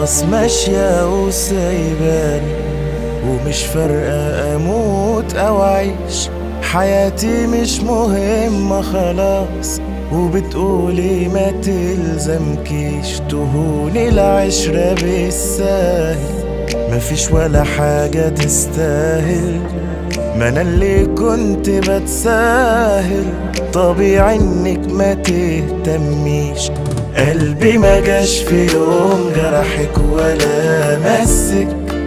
خلاص ماشية وسايباني ومش فارقة أموت أو أعيش حياتي مش مهمة خلاص وبتقولي ما تلزمكيش تهوني العشرة بالساهل مفيش ولا حاجة تستاهل ما انا اللي كنت بتساهل طبيعي انك ما تهتميش قلبي ما جاش في يوم جرحك ولا مسك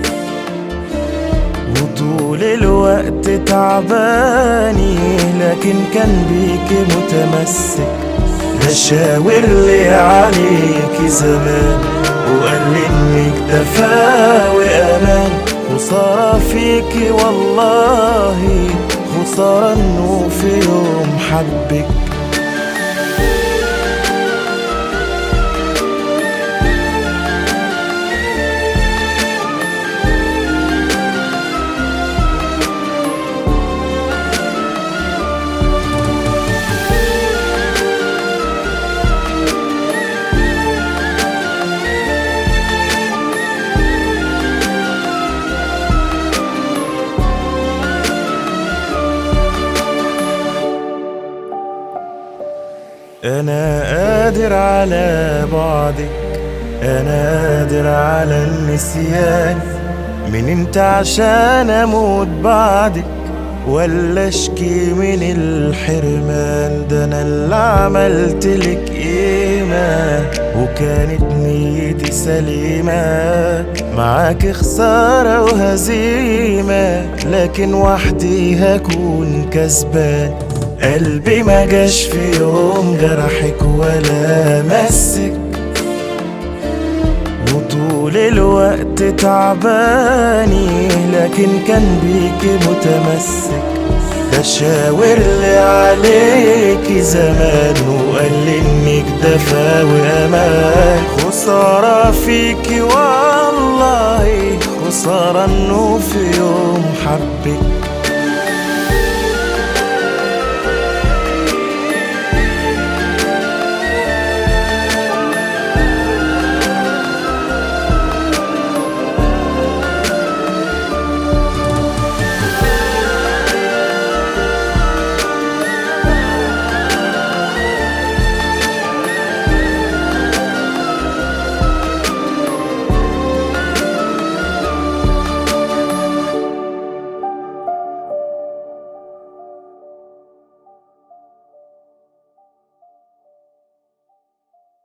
وطول الوقت تعباني لكن كان بيكي متمسك ده شاور لي عليكي زمان وقال لي انك دفا وامان خسارة فيكي والله خسارة انه في يوم حبك أنا قادر على بعدك أنا قادر على النسيان من انت عشان أموت بعدك ولا اشكي من الحرمان ده انا اللي عملت لك قيمة وكانت نيتي سليمة معاك خسارة وهزيمة لكن وحدي هكون كسبان قلبي ما جاش في يوم جرحك ولا مسك وطول الوقت تعباني لكن كان بيكي متمسك ده شاور لي عليكي زمان وقال لي انك دفا وامان خسارة فيكي والله خسارة انه في يوم حبك